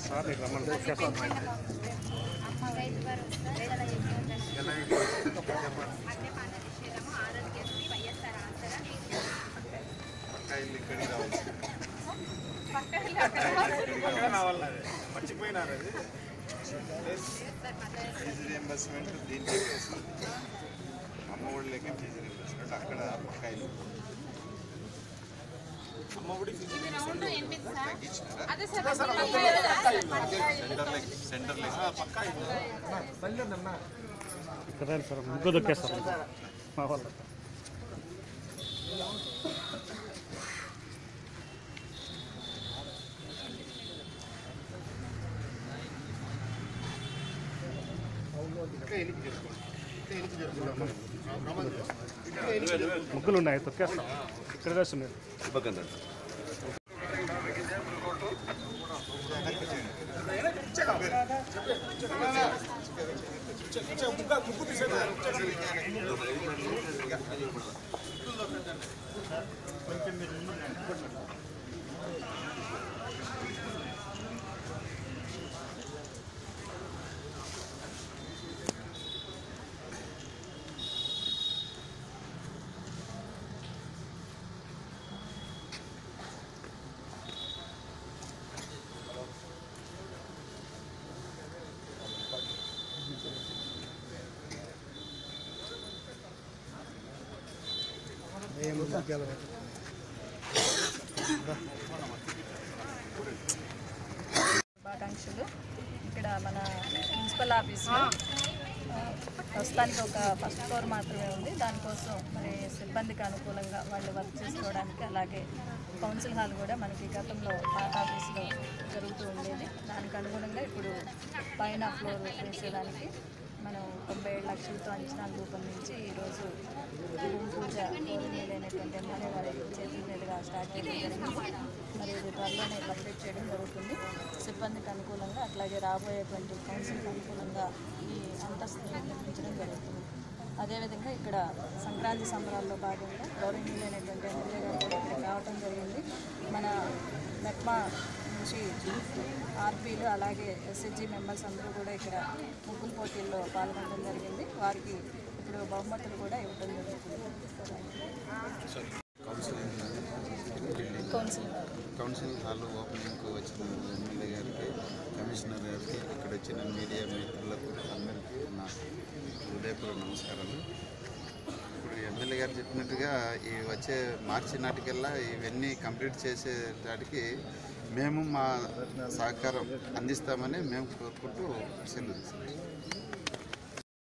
sir నీకు రమ్మని అమ్మగా ఇదివరకు వస్తారు ఎలా చెప్తారు అట్లే పాన నిషేధము ఆరోగ్యశ్రీ వైఎస్ఆర్ ఆసరా పక్కా ఇల్లు ఇక్కడికి రావాలి పక్క ఇల్లు అక్కడ మర్చిపోయినారు అది ఫీజు రియంబర్స్మెంట్ దీంట్లో వస్తుంది అమ్మ ఒడి లెక్క ఫీజు రియంబర్స్మెంట్ అక్కడ పక్కా ఇల్లు ఇది రౌండ్ ఎనిమిది సార్ తగ్గించినారా అదే సార్ సెంటర్ లెక్క సెంటర్ లెక్క ఇక్కడ రండి సార్ ముగ్గు దొక్కేస్తారు మా వాళ్ళు ముగ్గులు ఉన్నాయి తొక్కేస్తాం ఇక్కడ వేస్తున్నాయి శుభాకాంక్షలు ఇక్కడ మన మున్సిపల్ ఆఫీస్లో ఆ, ప్రస్తుతానికి ఒక ఫస్ట్ ఫ్లోర్ మాత్రమే ఉంది దానికోసం మరి సిబ్బందికి అనుకూలంగా వాళ్ళు వర్క్ చేసుకోవడానికి అలాగే కౌన్సిల్ హాల్ కూడా మనకి గతంలో పాత ఆఫీస్లో జరుగుతూ ఉండేది దానికి అనుగుణంగా ఇప్పుడు పైన ఫ్లోర్ వేసేదానికి మనం తొంభై ఏడు లక్షలతో అంచనాలు రూపొందించి ఈరోజు భూమి పూజ గౌరవనీయులైనటువంటి ఎమ్మెల్యే గారి చేతుల మీదుగా స్టార్ట్ చేయడం జరిగింది మరి ఇది త్వరలోనే కంప్లీట్ చేయడం జరుగుతుంది సిబ్బందికి అనుకూలంగా అట్లాగే రాబోయేటువంటి కౌన్సిల్కి అనుకూలంగా ఈ అంతస్తుని నిర్మించడం జరుగుతుంది అదేవిధంగా ఇక్కడ సంక్రాంతి సంబరాల్లో భాగంగా గౌరవనీయులైనటువంటి ఎమ్మెల్యే గారు కూడా ఇక్కడికి రావడం జరిగింది మన మెప్మా నుంచి ఆర్పీలు అలాగే ఎస్హెచ్జి మెంబర్స్ అందరూ కూడా ఇక్కడ ముగ్గులు పోటీల్లో పాల్గొనడం జరిగింది వారికి ఇప్పుడు బహుమతులు కూడా ఇవ్వడం జరుగుతుంది కౌన్సిల్ గారు కౌన్సిల్ హాల్ ఓపెనింగ్కు వచ్చిన ఎమ్మెల్యే గారికి కమిషనర్ గారికి ఇక్కడ వచ్చిన మీడియా మిత్రులకు అందరికీ నా హృదయపూర్వక నమస్కారాలు ఇప్పుడు ఎమ్మెల్యే గారు చెప్పినట్టుగా ఈ వచ్చే మార్చి నాటికల్లా ఇవన్నీ కంప్లీట్ చేసేటానికి మేము మా సహకారం అందిస్తామని మేము కోరుకుంటూ సెలవు తీసుకుంటాం